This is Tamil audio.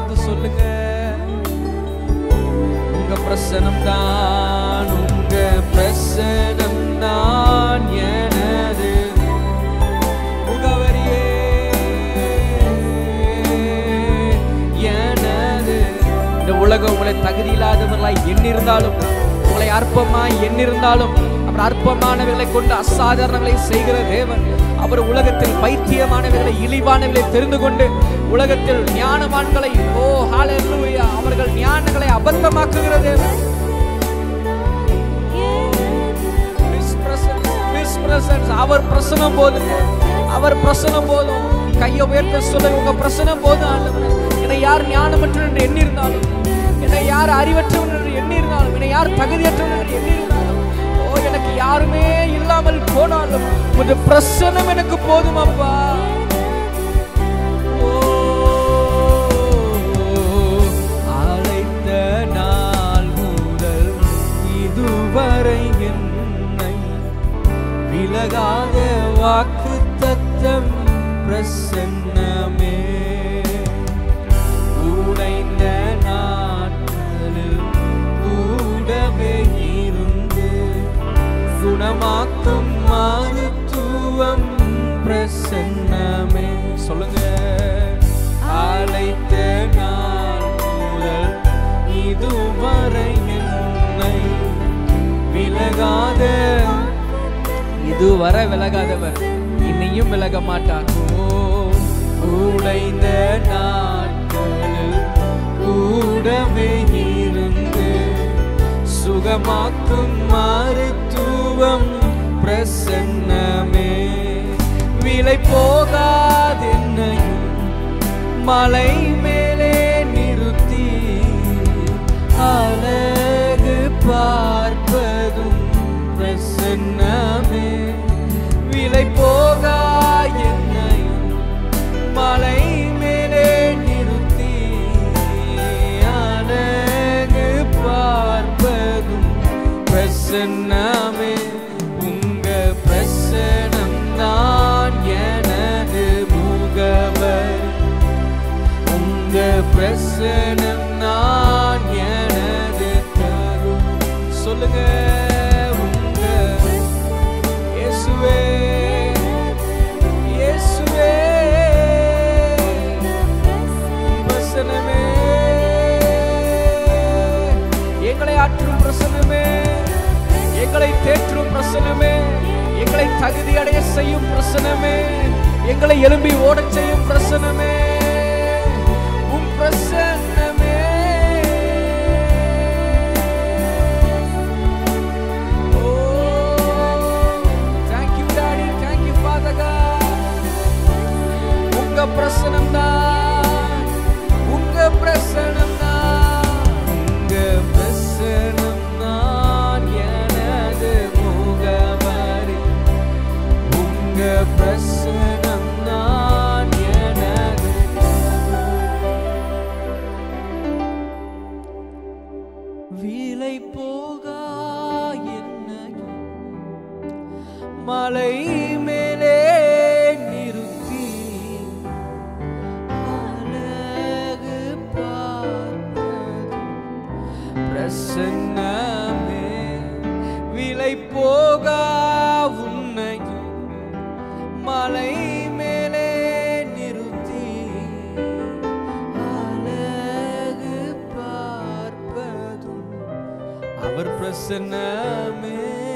பார்த்து சொல்லுங்க உங்க பிரசனம் தான் உங்க பிரசனம் தான் எனது முகவரியே எனது இந்த உலகம் உங்களை தகுதி இல்லாதவர்களாய் எண்ணிருந்தாலும் உங்களை அற்பமாய் எண்ணிருந்தாலும் அவர் அற்பமானவர்களை கொண்டு அசாதாரணங்களை செய்கிற தேவன் அவர் உலகத்தில் பைத்தியமானவர்களை இழிவானவர்களை தெரிந்து கொண்டு உலகத்தில் ஞானவான்களை ஓ ஹalleluya அவர்கள் ஞானங்களை அபத்தமாக்குகிற தேவன் His presence, His presence. அவர் பிரசனம் போதும் அவர் பிரசனம் போதும் கையை உயர்த்த சொல்ல உங்க பிரசனம் போதும் ஆண்டவரே என்னை யார் ஞானமற்றவன் என்று எண்ணியிருந்தாலும் என்னை யார் அறிவற்றவன் என்று எண்ணியிருந்தாலும் என்னை யார் தகுதியற்றவன் என்று எண்ணியிருந்தாலும் ஓ எனக்கு யாருமே இல்லாமல் போனாலும் உங்க பிரசனம் எனக்கு போதும் அப்பா ஓ, அழைத்த நாள் முதல் இதுவரை என்னை விலகாத வாக்கு தத்தம் பிரசன்னமே உடைந்த நாட்களில் கூடவே இருந்து குணமாக்கும் மருத்துவம் பிரசன்னமே சொல்லுங்க அழைத்த நாள் முதல் இதுவரை என்னை விலகாத இதுவரை விலகாதவர் இனியும் விலக மாட்டார் ஓ, உடைந்த நாட்களில் கூடவே இருந்து சுகமாக்கும் மருத்துவம் பிரசன்னமே விலை போகாதென்னையும் மலை மேலே நிறுத்தி அழகு பார்ப்பதும் பிரசன்னமே விலை போகா என்னையும் மலை மேலே நிறுத்தி அழகு பார்ப்பதும் பிரசன்னமே உங்க பிரசனம் தான் எனது முகவர் உங்க பிரசனம் நான் எனது தரும் சொல்லுங்க உங்க இயேசுவே இயேசுவே பிரசனமே எங்களை ஆற்றும் பிரசனமே எங்களை தேற்றும் பிரசனமே எங்களை தகுதி அடைய செய்யும் பிரசனமே எங்களை எழும்பி ஓடச் செய்யும் பிரசனமே உம் பிரசன்னமே Oh, thank you, Daddy. Thank you, Father God. உங்க பிரசனம் தான் உங்க பிரசனம் தான் உங்க பிரசனம் தான் எனது முகவரி உங்க பிரசனம் தான் எனது விலை போகா என்னையும் மலை மேலே நிறுத்தி அழகு பார்ப்பது பிரசன்னமே விலை போகா உன்னையும் மலை மேலே நிறுத்தி அழகு பார்ப்பதும் அவர் பிரசன்னமே